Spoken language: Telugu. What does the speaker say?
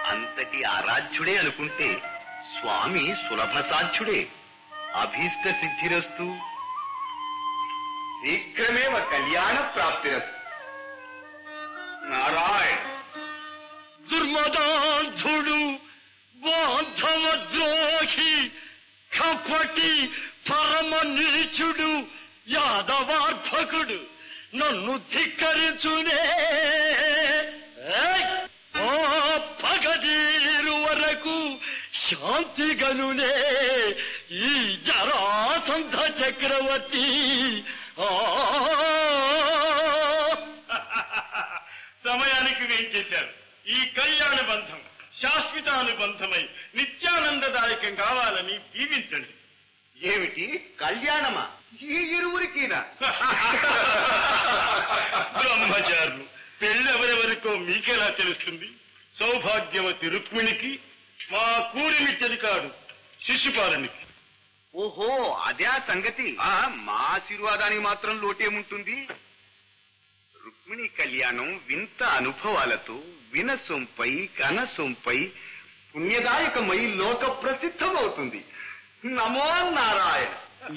అంతటి ఆరాధ్యుడే అనుకుంటే స్వామి సులభ సాధ్యుడే అభీష్ట సిద్ధిరస్తు శీఘ్రమేవ కళ్యాణ ప్రాప్తిరస్తు నారాయణ దుర్మదాంధుడు బాంధవద్రోహి కపటి పరమ నీచుడు యాదవార్భకుడు నన్ను ధిక్కరించునే ఏయ్! ఓ పగదీరు వరకు శాంతిగనునే ఈ జరాసంధ చక్రవర్తి ఆ సమయానికి వేయించేశారు ఈ కళ్యాణ బంధం శాశ్వతానుబంధమై నిత్యానందదాయకం కావాలని దీవించండి ఏమిటి కళ్యాణమా ఈ ఇరువురికినా బ్రహ్మచారులు పెళ్ళెవరెవరికో మీకెలా తెలుస్తుంది సౌభాగ్యవతి రుక్మిణికి మా కూరిమి చెలికాడు శిశుపాలునికి ఓహో అదే ఆ సంగతి ఆ మా ఆశీర్వాదానికి మాత్రం లోటేముంటుంది రుక్మిణి కళ్యాణం వింత అనుభవాలతో వినసొంపై కనసొంపై పుణ్యదాయకమై లోక ప్రసిద్ధమవుతుంది నమో నారాయణ